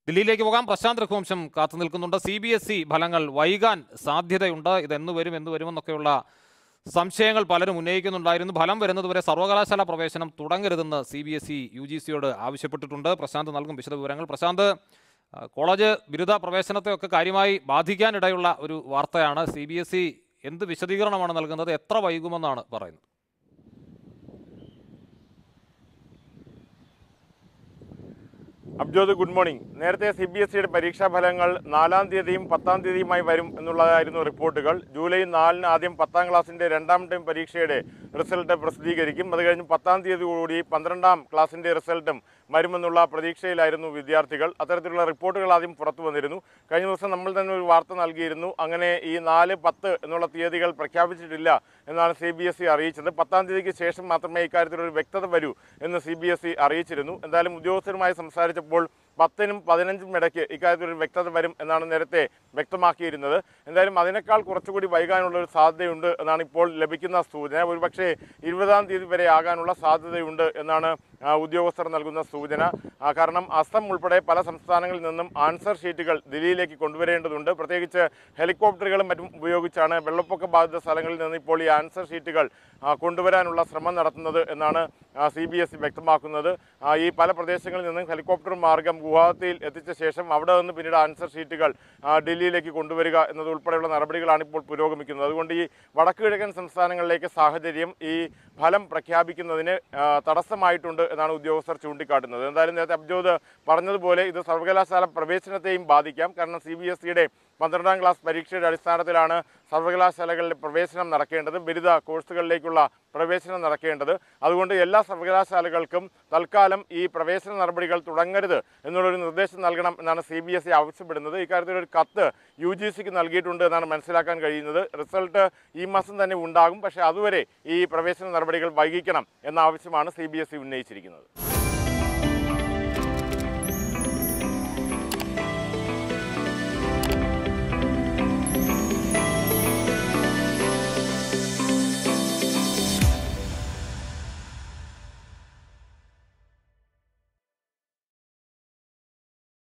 ദില്ലിയിലേക്ക് പോകാം പ്രശാന്ത് രഘുവംശം കാത്തു നിൽക്കുന്നുണ്ട് സി ബി എസ് ഇ ഫലങ്ങൾ വൈകാൻ സാധ്യതയുണ്ട് ഇതെന്ന് വരും എന്ന് വരുമെന്നൊക്കെയുള്ള സംശയങ്ങൾ പലരും ഉന്നയിക്കുന്നുണ്ടായിരുന്നു ഫലം വരുന്നതുവരെ സർവകലാശാല പ്രവേശനം തുടങ്ങരുതെന്ന് C B S E U G സിയോട് ആവശ്യപ്പെട്ടിട്ടുണ്ട് പ്രശാന്ത് നൽകും വിശദവിവരങ്ങൾ പ്രശാന്ത് ആ, കോളേജ് ബിരുദ പ്രവേശനത്തെയൊക്കെ കാര്യമായി ബാധിക്കാനിടയുള്ള ഒരു വാർത്തയാണ് സി ബി എസ് ഇ എന്ത് വിശദീകരണമാണ് നൽകുന്നത് എത്ര വൈകുമെന്നാണ് പറയുന്നത് അബ്ജോദ് ഗുഡ് മോർണിംഗ് നേരത്തെ സി ബി എസ് സിയുടെ പരീക്ഷാ ഫലങ്ങൾ നാലാം തീയതിയും പത്താം തീയതിയുമായി വരും എന്നുള്ളതായിരുന്നു റിപ്പോർട്ടുകൾ ജൂലൈ നാലിന് ആദ്യം പത്താം ക്ലാസ്സിന്റെ രണ്ടാം ടൈം പരീക്ഷയുടെ റിസൾട്ട് പ്രസിദ്ധീകരിക്കും അത് കഴിഞ്ഞ് പത്താം തീയതി കൂടി പന്ത്രണ്ടാം ക്ലാസ്സിന്റെ റിസൾട്ടും വരുമെന്നുള്ള പ്രതീക്ഷയിലായിരുന്നു വിദ്യാർത്ഥികൾ അത്തരത്തിലുള്ള റിപ്പോർട്ടുകൾ ആദ്യം പുറത്തു വന്നിരുന്നു കഴിഞ്ഞ ദിവസം നമ്മൾ തന്നെ ഒരു വാർത്ത നൽകിയിരുന്നു അങ്ങനെ ഈ നാല് പത്ത് എന്നുള്ള തീയതികൾ പ്രഖ്യാപിച്ചിട്ടില്ല എന്നാണ് സി ബി എസ് ഇ അറിയിച്ചത് പത്താം തീയതിക്ക് ശേഷം മാത്രമേ ഇക്കാര്യത്തിൽ ഒരു വ്യക്തത വരൂ എന്ന് സി ബി എസ് ഇ അറിയിച്ചിരുന്നു എന്തായാലും ഉദ്യോഗസ്ഥരുമായി സംസാരിച്ചപ്പോൾ പത്തിനും പതിനഞ്ചും ഇടയ്ക്ക് ഇക്കാര്യത്തിൽ ഒരു വ്യക്തത വരും എന്നാണ് നേരത്തെ വ്യക്തമാക്കിയിരുന്നത് എന്തായാലും അതിനേക്കാൾ കുറച്ചുകൂടി വൈകാനുള്ള ഒരു സാധ്യതയുണ്ട് എന്നാണ് ഇപ്പോൾ ലഭിക്കുന്ന സൂചന ഒരുപക്ഷെ ഇരുപതാം തീയതി വരെ ആകാനുള്ള സാധ്യതയുണ്ട് എന്നാണ് ആ, ഉദ്യോഗസ്ഥർ നൽകുന്ന സൂചന ആ, കാരണം അസം ഉൾപ്പെടെ പല സംസ്ഥാനങ്ങളിൽ നിന്നും ആൻസർ ഷീറ്റുകൾ ദില്ലിയിലേക്ക് കൊണ്ടുവരേണ്ടതുണ്ട് പ്രത്യേകിച്ച് ഹെലികോപ്റ്ററുകളും മറ്റും ഉപയോഗിച്ചാണ് വെള്ളപ്പൊക്ക ബാധിത സ്ഥലങ്ങളിൽ നിന്ന് ഇപ്പോൾ ഈ ആൻസർ ഷീറ്റുകൾ ആ, കൊണ്ടുവരാനുള്ള ശ്രമം നടത്തുന്നത് എന്നാണ് സി ബി എസ് ഇ വ്യക്തമാക്കുന്നത് ആ, ഈ പല പ്രദേശങ്ങളിൽ നിന്നും ഹെലികോപ്റ്റർ മാർഗം ഗുവാഹത്തിയിൽ എത്തിച്ച ശേഷം അവിടെ നിന്ന് പിന്നീട് ആൻസർ ഷീറ്റുകൾ ആ, ഡൽഹിയിലേക്ക് കൊണ്ടുവരിക എന്നതുൾപ്പെടെയുള്ള നടപടികളാണ് ഇപ്പോൾ പുരോഗമിക്കുന്നത് അതുകൊണ്ട് ഈ വടക്ക് കിഴക്കൻ സംസ്ഥാനങ്ങളിലേക്ക് സാഹചര്യം ഈ ഫലം പ്രഖ്യാപിക്കുന്നതിന് ആ, തടസ്സമായിട്ടുണ്ട് എന്നാണ് ഉദ്യോഗസ്ഥർ ചൂണ്ടിക്കാട്ടുന്നത് എന്തായാലും നേരത്തെ അബ്ജോദ് പറഞ്ഞതുപോലെ ഇത് സർവകലാശാല പ്രവേശനത്തെയും ബാധിക്കാം കാരണം സി ബി എസ് സിയുടെ പന്ത്രണ്ടാം ക്ലാസ് പരീക്ഷയുടെ അടിസ്ഥാനത്തിലാണ് സർവകലാശാലകളിലെ പ്രവേശനം നടക്കേണ്ടത് ബിരുദ കോഴ്സുകളിലേക്കുള്ള പ്രവേശനം നടക്കേണ്ടത് അതുകൊണ്ട് എല്ലാ സർവകലാശാലകൾക്കും തൽക്കാലം ഈ പ്രവേശന നടപടികൾ തുടങ്ങരുത് എന്നുള്ളൊരു നിർദ്ദേശം നൽകണം എന്നാണ് സി ബി എസ് ഇ ആവശ്യപ്പെടുന്നത് ഇക്കാര്യത്തിൽ ഒരു കത്ത് യു ജി സിക്ക് നൽകിയിട്ടുണ്ട് എന്നാണ് മനസ്സിലാക്കാൻ കഴിയുന്നത് റിസൾട്ട് ഈ മാസം തന്നെ ഉണ്ടാകും പക്ഷേ അതുവരെ ഈ പ്രവേശന നടപടികൾ വൈകിക്കണം എന്ന ആവശ്യമാണ് സി ബി എസ് ഇ ഉന്നയിച്ചിരിക്കുന്നത്